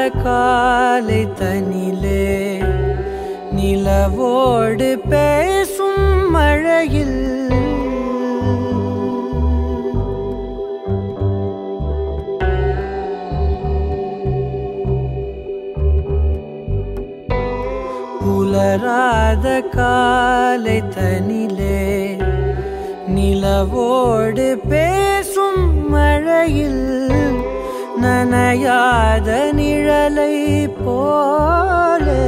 காலை தனிலே நிலவோடு பேசும் மழையில் புலராத காலை தனிலே நிலவோடு பேசும் மழையில் நனையாத நிழலை போலே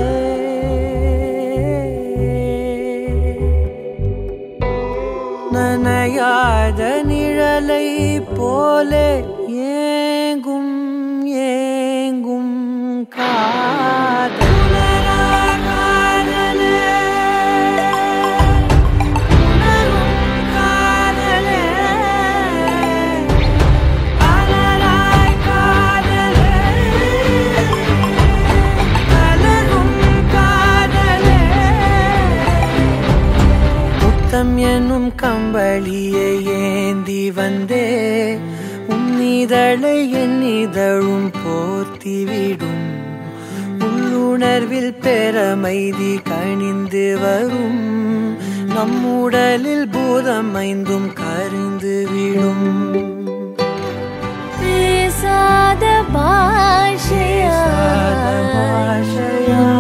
நனையாத நிழலை போலே ஏங்கும் ஏங்கும் காதல் காதலே உணரும் காதலே அலராய் காதலே அலரும் காதலே முத்தம் எனும் கம்பளியை ஏந்தி வந்தே உன்னிதழை என் இதழும் போர்த்திவிடும் உள்ளுணர்வில் பெறமைதி கணிந்து வரும் நம்முடலில் பூதம் ஐந்தும் கரிந்து விடும் பேசாத பாஷையா பாஷையா